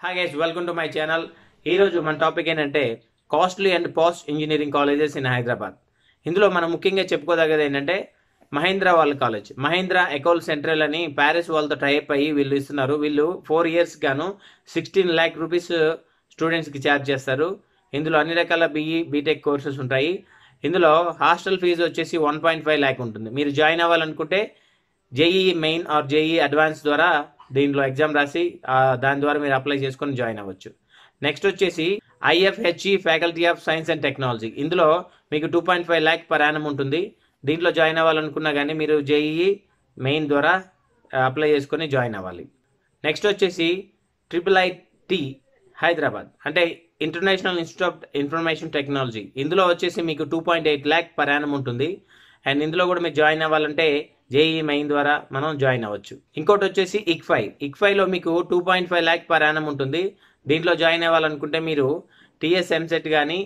hi guys welcome to my channel ఈరోజు మన topic ఏంటంటే costly and posh engineering colleges in Hyderabad ఇందులో మనం ముఖ్యంగా చెప్పుకోదగ్గది ఏంటంటే మహేంద్ర వాళ్ళ కాలేజ్ మహేంద్ర ఎకోల్ సెంట్రల్ అని ప్యారిస్ వాళ్ళతో టైప్ అయ్యి వీళ్ళు ఇస్తున్నారు వీళ్ళు ఫోర్ ఇయర్స్ గాను సిక్స్టీన్ ల్యాక్ రూపీస్ స్టూడెంట్స్కి ఛార్జ్ చేస్తారు ఇందులో అన్ని రకాల బీఈ బీటెక్ కోర్సెస్ ఉంటాయి ఇందులో హాస్టల్ ఫీజు వచ్చేసి వన్ పాయింట్ ఫైవ్ ల్యాక్ ఉంటుంది మీరు జాయిన్ అవ్వాలనుకుంటే JEE main or JEE advance ద్వారా దీంట్లో ఎగ్జామ్ రాసి ఆ, దాని ద్వారా మీరు అప్లై చేసుకొని జాయిన్ అవ్వచ్చు నెక్స్ట్ వచ్చేసి IFHE faculty of science and technology ఇందులో మీకు two point five lakh per annum ఉంటుంది దీంట్లో జాయిన్ అవ్వాలనుకున్నా కానీ మీరు జేఈ మెయిన్ ద్వారా అప్లై చేసుకొని జాయిన్ అవ్వాలి నెక్స్ట్ వచ్చేసి ట్రిపుల్ ఐటి హైదరాబాద్ అంటే international institute of information technology ఇందులో వచ్చేసి మీకు two point eight lakh per annum ఉంటుంది అండ్ ఇందులో కూడా మీరు జాయిన్ అవ్వాలంటే జేఈ మెయిన్ ద్వారా మనం జాయిన్ అవ్వచ్చు ఇంకోటి వచ్చేసి ఇక్ఫై ఇక్ఫైలో మీకు two point five lakh per annum ఉంటుంది దీంట్లో జాయిన్ అవ్వాలనుకుంటే మీరు టీఎస్ ఎంసెట్ కానీ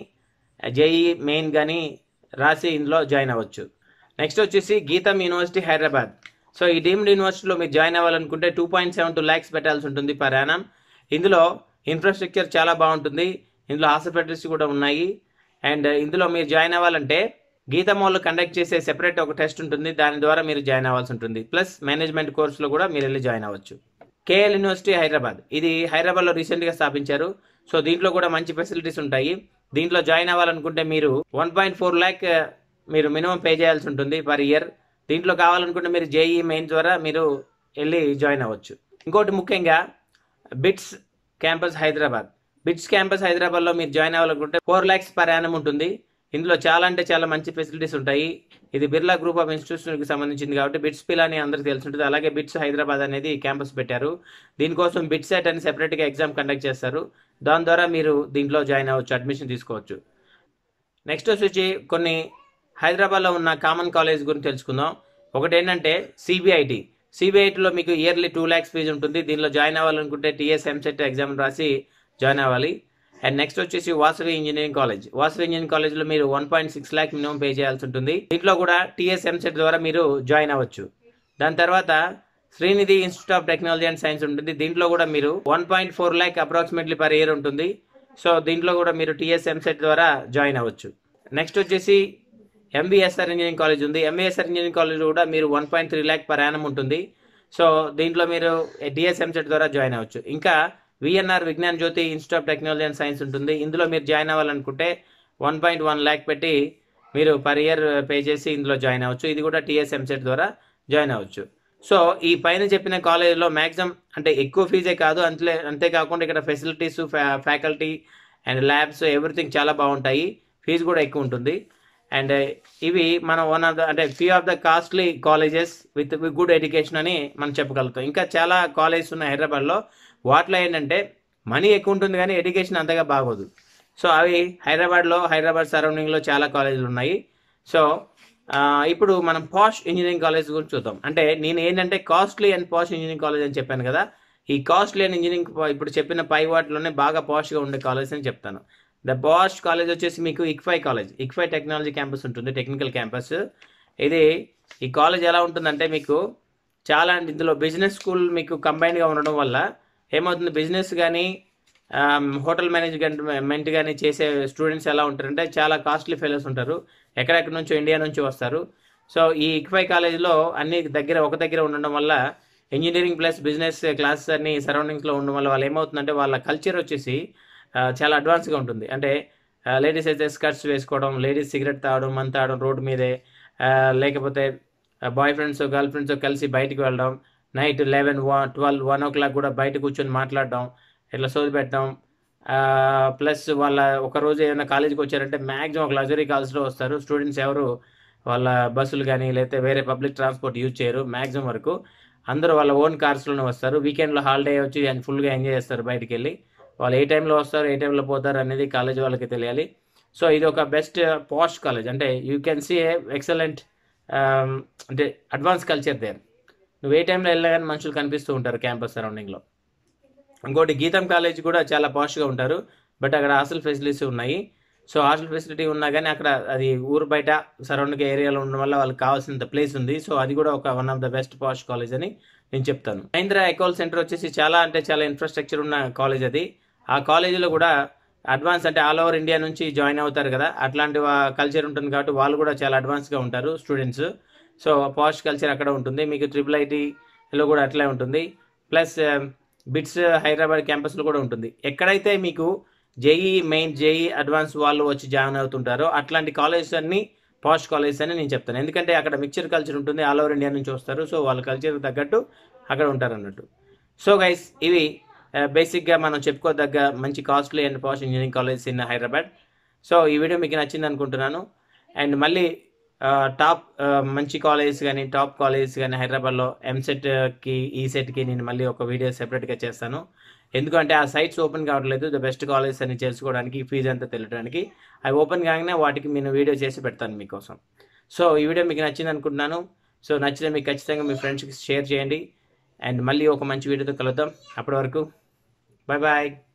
జేఈ మెయిన్ కానీ రాసి ఇందులో జాయిన్ అవ్వచ్చు నెక్స్ట్ వచ్చేసి గీతం యూనివర్సిటీ హైదరాబాద్ సో ఈ డీమ్డ్ యూనివర్సిటీలో మీరు జాయిన్ అవ్వాలనుకుంటే two point seven two lakhs పెట్టాల్సి ఉంటుంది పర్ యానం ఇందులో ఇన్ఫ్రాస్ట్రక్చర్ చాలా బాగుంటుంది ఇందులో హాస్పిటల్స్ కూడా ఉన్నాయి అండ్ ఇందులో మీరు జాయిన్ అవ్వాలంటే గీతం వాళ్ళు కండక్ట్ చేసే సెపరేట్ ఒక టెస్ట్ ఉంటుంది దాని ద్వారా మీరు జాయిన్ అవ్వాల్సి ఉంటుంది ప్లస్ మేనేజ్మెంట్ కోర్సులో కూడా మీరు వెళ్ళి జాయిన్ అవ్వచ్చు కేఎల్ యూనివర్సిటీ హైదరాబాద్ ఇది హైదరాబాద్లో రీసెంట్గా స్థాపించారు సో దీంట్లో కూడా మంచి ఫెసిలిటీస్ ఉంటాయి దీంట్లో జాయిన్ అవ్వాలనుకుంటే మీరు వన్ పాయింట్ ఫోర్ ల్యాక్ మీరు మినిమం పే చేయాల్సి ఉంటుంది పర్ ఇయర్ దీంట్లో కావాలనుకుంటే మీరు జేఈ మెయిన్ ద్వారా మీరు వెళ్ళి జాయిన్ అవ్వచ్చు ఇంకోటి ముఖ్యంగా బిట్స్ క్యాంపస్ హైదరాబాద్ బిట్స్ క్యాంపస్ హైదరాబాద్లో మీరు జాయిన్ అవ్వాలనుకుంటే ఫోర్ ల్యాక్స్ పర్ యానం ఉంటుంది ఇందులో చాలా అంటే చాలా మంచి ఫెసిలిటీస్ ఉంటాయి ఇది బిర్లా గ్రూప్ ఆఫ్ ఇన్స్టిట్యూషన్కి సంబంధించింది కాబట్టి బిట్స్ పిల్ అని అందరికీ తెలిసి ఉంటుంది అలాగే బిట్స్ హైదరాబాద్ అనేది క్యాంపస్ పెట్టారు దీనికోసం బిట్ సెట్ అని సెపరేట్గా ఎగ్జామ్ కండక్ట్ చేస్తారు దాని ద్వారా మీరు దీంట్లో జాయిన్ అవ్వచ్చు అడ్మిషన్ తీసుకోవచ్చు నెక్స్ట్ వచ్చి కొన్ని హైదరాబాద్లో ఉన్న కామన్ కాలేజ్ గురించి తెలుసుకుందాం ఒకటి ఏంటంటే సిబిఐటి సిబిఐటిలో మీకు ఇయర్లీ టూ ల్యాక్స్ ఫీజు ఉంటుంది దీనిలో జాయిన్ అవ్వాలనుకుంటే టీఎస్ ఎంసెట్ ఎగ్జామ్ రాసి జాయిన్ అవ్వాలి అండ్ నెక్స్ట్ వచ్చేసి Vasavi engineering college Vasavi engineering కాలేజ్లో మీరు one point six lakh minimum pay చేయాల్సి ఉంటుంది దీంట్లో కూడా టీఎస్ ఎంసెట్ ద్వారా మీరు జాయిన్ అవ్వచ్చు దాని తర్వాత Srinidhi institute of technology and science ఉంటుంది దీంట్లో కూడా మీరు one point four lakh approximately per year ఉంటుంది సో దీంట్లో కూడా మీరు టీఎస్ ఎంసెట్ ద్వారా జాయిన్ అవ్వచ్చు నెక్స్ట్ వచ్చేసి ఎంబీఎస్ఆర్ ఇంజనీరింగ్ కాలేజ్ ఉంది ఎంబీఎస్ఆర్ ఇంజనీరింగ్ కాలేజ్ కూడా మీరు one point three lakh per annum ఉంటుంది సో దీంట్లో మీరు డిఎస్ ఎంసెట్ ద్వారా జాయిన్ అవ్వచ్చు ఇంకా VNR Vignana Jyothi institute of technology and science ఉంటుంది ఇందులో మీరు జాయిన్ అవ్వాలనుకుంటే వన్ పాయింట్ వన్ ల్యాక్ పెట్టి మీరు పర్ ఇయర్ పే చేసి ఇందులో జాయిన్ అవ్వచ్చు ఇది కూడా టీఎస్ ఎంసెట్ ద్వారా జాయిన్ అవ్వచ్చు సో ఈ పైన చెప్పిన కాలేజీలో మ్యాక్సిమం అంటే ఎక్కువ ఫీజే కాదు అంతే అంతేకాకుండా ఇక్కడ facilities faculty and labs everything చాలా బాగుంటాయి ఫీజు కూడా ఎక్కువ ఉంటుంది అండ్ ఇవి మనం వన్ ఆఫ్ ద అంటే few of the costly colleges with good education అని మనం చెప్పగలుగుతాం ఇంకా చాలా కాలేజెస్ ఉన్నాయి హైదరాబాద్లో వాటిలో ఏంటంటే మనీ ఎక్కువ ఉంటుంది కానీ ఎడ్యుకేషన్ అంతగా బాగోదు సో అవి హైదరాబాద్లో హైదరాబాద్ సరౌండింగ్లో చాలా కాలేజీలు ఉన్నాయి సో ఆ, ఇప్పుడు మనం పాష్ ఇంజనీరింగ్ కాలేజ్ గురించి చూద్దాం అంటే నేను ఏంటంటే costly and posh engineering college అని చెప్పాను కదా ఈ కాస్ట్లీ అండ్ ఇంజనీరింగ్ ఇప్పుడు చెప్పిన పై వాటిలోనే బాగా పాష్గా ఉండే కాలేజ్ అని చెప్తాను ద పాష్ కాలేజ్ వచ్చేసి మీకు ICFAI college ICFAI technology campus ఉంటుంది టెక్నికల్ క్యాంపస్ ఇది ఈ కాలేజ్ ఎలా ఉంటుందంటే మీకు చాలా అంటే ఇందులో బిజినెస్ స్కూల్ మీకు కంబైన్డ్గా ఉండడం వల్ల ఏమవుతుంది బిజినెస్ కానీ హోటల్ మేనేజ్మెంట్ కానీ చేసే స్టూడెంట్స్ ఎలా ఉంటారంటే చాలా కాస్ట్లీ ఫెలోస్ ఉంటారు ఎక్కడెక్కడి నుంచో ఇండియా నుంచి వస్తారు సో ఈ ఇక్ఫై కాలేజ్లో అన్ని దగ్గర ఒక దగ్గర ఉండడం వల్ల ఇంజనీరింగ్ ప్లస్ బిజినెస్ క్లాసెస్ అన్ని సరౌండింగ్స్లో ఉండడం వల్ల వాళ్ళు ఏమవుతుందంటే వాళ్ళ కల్చర్ వచ్చేసి ఆ, చాలా అడ్వాన్స్గా ఉంటుంది అంటే లేడీస్ అయితే స్కర్ట్స్ వేసుకోవడం లేడీస్ సిగరెట్ తాగడం మంత్ తాగడం రోడ్డు మీదే ఆ, లేకపోతే బాయ్ ఫ్రెండ్స్ గర్ల్ ఫ్రెండ్స్ కలిసి బయటికి వెళ్ళడం night eleven one twelve one o'clock కూడా బయట కూర్చొని మాట్లాడడం ఇట్లా సోది పెట్టడం ప్లస్ వాళ్ళ ఒక రోజు ఏదైనా కాలేజీకి వచ్చారంటే మ్యాక్సిమం ఒక లగ్జరీ కార్స్లో వస్తారు స్టూడెంట్స్ ఎవరు వాళ్ళ బస్సులు కానీ లేకపోతే వేరే పబ్లిక్ ట్రాన్స్పోర్ట్ యూజ్ చేయరు మ్యాక్సిమం వరకు అందరూ వాళ్ళ ఓన్ కార్స్లోనే వస్తారు వీకెండ్లో హాలిడే వచ్చి ఫుల్గా ఎంజాయ్ చేస్తారు బయటికి వెళ్ళి వాళ్ళు ఏ టైంలో వస్తారు ఏ టైంలో పోతారు అనేది కాలేజ్ వాళ్ళకి తెలియాలి సో ఇది ఒక బెస్ట్ పాస్ట్ కాలేజ్ అంటే యూ కెన్ సీ ఎక్సలెంట్ అంటే అడ్వాన్స్ కల్చర్ దేర్ నువ్వు ఏ టైంలో వెళ్ళినా కానీ మనుషులు కనిపిస్తూ ఉంటారు క్యాంపస్ సరౌండింగ్లో ఇంకోటి గీతం కాలేజ్ కూడా చాలా పాష్గా ఉంటారు బట్ అక్కడ హాస్టల్ ఫెసిలిటీస్ ఉన్నాయి సో హాస్టల్ ఫెసిలిటీ ఉన్నా కానీ అక్కడ అది ఊరు బయట సరౌండింగ్ ఏరియాలో ఉండడం వల్ల వాళ్ళకి కావాల్సినంత ప్లేస్ ఉంది సో అది కూడా ఒక one of the best posh college అని నేను చెప్తాను మహేంద్ర ఎకోల్ సెంటర్ వచ్చేసి చాలా అంటే చాలా ఇన్ఫ్రాస్ట్రక్చర్ ఉన్న కాలేజ్ అది ఆ కాలేజీలో కూడా అడ్వాన్స్ అంటే ఆల్ ఓవర్ ఇండియా నుంచి జాయిన్ అవుతారు కదా అట్లాంటి కల్చర్ ఉంటుంది కాబట్టి వాళ్ళు కూడా చాలా అడ్వాన్స్గా ఉంటారు స్టూడెంట్స్ సో పాస్ట్ కల్చర్ అక్కడ ఉంటుంది మీకు ట్రిపుల్ ఐటీలో కూడా అట్లే ఉంటుంది ప్లస్ బిట్స్ హైదరాబాద్ క్యాంపస్లో కూడా ఉంటుంది ఎక్కడైతే మీకు జేఈ మెయిన్ జేఈ అడ్వాన్స్ వాళ్ళు వచ్చి జాయిన్ అవుతుంటారో అట్లాంటి కాలేజెస్ అన్ని పాస్ట్ కాలేజెస్ అని నేను చెప్తాను ఎందుకంటే అక్కడ మిక్చర్ కల్చర్ ఉంటుంది ఆల్ ఓవర్ ఇండియా నుంచి వస్తారు సో వాళ్ళ కల్చర్ తగ్గట్టు అక్కడ ఉంటారు అన్నట్టు సో గైస్ ఇవి బేసిక్గా మనం చెప్పుకోదగ్గ మంచి costly and posh engineering colleges in Hyderabad so ఈ వీడియో మీకు నచ్చింది అనుకుంటున్నాను అండ్ మళ్ళీ టాప్ మంచి కాలేజెస్ కానీ టాప్ కాలేజెస్ కానీ హైదరాబాద్లో ఎంసెట్కి ఈ సెట్కి నేను మళ్ళీ ఒక వీడియో సెపరేట్గా చేస్తాను ఎందుకంటే ఆ సైట్స్ ఓపెన్ కావట్లేదు ద బెస్ట్ కాలేజెస్ అని తెలుసుకోవడానికి ఫీజు అంతా తెలియడానికి అవి ఓపెన్ కాగానే వాటికి నేను వీడియో చేసి పెడతాను మీకోసం సో ఈ వీడియో మీకు నచ్చింది అనుకుంటున్నాను సో నచ్చితే మీకు ఖచ్చితంగా మీ ఫ్రెండ్స్కి షేర్ చేయండి అండ్ మళ్ళీ ఒక మంచి వీడియోతో కలుద్దాం అప్పటి వరకు బాయ్ బాయ్